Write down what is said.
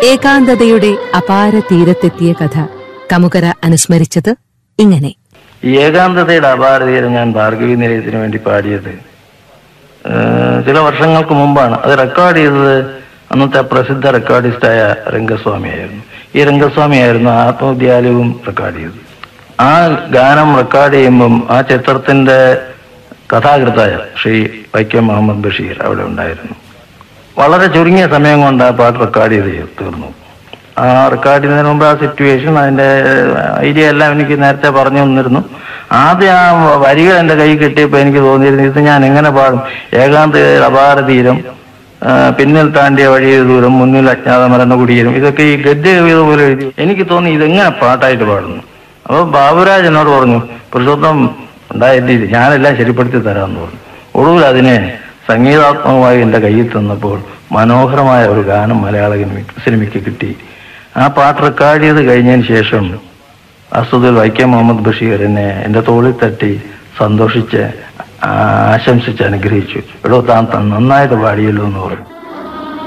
ഏകാന്തതയുടെ അപാര തീരത്തെത്തിയ കഥ കമുകര അനുസ്മരിച്ചത് ഇങ്ങനെ ഈ ഏകാന്തതയുടെ അപാരതയിൽ ഞാൻ ഭാർഗവി നിലയത്തിന് വേണ്ടി പാടിയത് ഏഹ്, ചില വർഷങ്ങൾക്ക് മുമ്പാണ് അത് റെക്കോർഡ് ചെയ്തത് അന്നത്തെ പ്രസിദ്ധ റെക്കോർഡിസ്റ്റായ രംഗസ്വാമിയായിരുന്നു ഈ രംഗസ്വാമിയായിരുന്നു ആത്മവിദ്യാലയവും റെക്കോർഡ് ചെയ്തത് ആ ഗാനം റെക്കോർഡ് ചെയ്യുമ്പം ആ ചിത്രത്തിന്റെ കഥാകൃത്തായ ശ്രീ വൈക്കം മുഹമ്മദ് ബഷീർ അവിടെ ഉണ്ടായിരുന്നു വളരെ ചുരുങ്ങിയ സമയം കൊണ്ട് ആ പാട്ട് റെക്കോർഡ് ചെയ്ത് തീർന്നു ആ റെക്കോർഡ് ചെയ്യുന്നതിന് മുമ്പ് ആ സിറ്റുവേഷൻ അതിന്റെ ഐഡിയ എല്ലാം എനിക്ക് നേരത്തെ പറഞ്ഞു തന്നിരുന്നു ആദ്യം ആ വരികൾ എന്റെ കൈ കിട്ടിയപ്പോൾ എനിക്ക് തോന്നിയിരുന്നു ഇത് ഞാൻ എങ്ങനെ പാടും ഏകാന്ത അപാര തീരം ആ, പിന്നിൽ താണ്ടിയ വഴിയ ദൂരം മുന്നിൽ അജ്ഞാത മരണ കുടിയേരും ഇതൊക്കെ ഈ ഗദ്യ കവിത പോലെ എഴുതി എനിക്ക് തോന്നി ഇതെങ്ങനെ പാട്ടായിട്ട് പാടുന്നു അപ്പൊ ബാബുരാജ് എന്നോട് പറഞ്ഞു പുരുഷോത്തം ഉണ്ടായിട്ടില്ല ഞാനെല്ലാം ശരിപ്പെടുത്തി തരാമെന്ന് പറഞ്ഞു ഒടുവിൽ അതിനെ സംഗീതാത്മകമായി എൻ്റെ കയ്യിൽ തന്നപ്പോൾ മനോഹരമായ ഒരു ഗാനം മലയാള സിനിമയ്ക്ക് സിനിമയ്ക്ക് കിട്ടി ആ പാട്ട് റെക്കോർഡ് ചെയ്ത് കഴിഞ്ഞതിന് ശേഷം അസുദിൽ വൈക്കം മുഹമ്മദ് ബഷീർ എന്നെ എൻ്റെ തോളിൽ തട്ടി സന്തോഷിച്ച് ആ, ആശംസിച്ച് അനുഗ്രഹിച്ചു എടോ താൻ ത- നന്നായിട്ട് പാടിയല്ലോ എന്ന് പറഞ്ഞു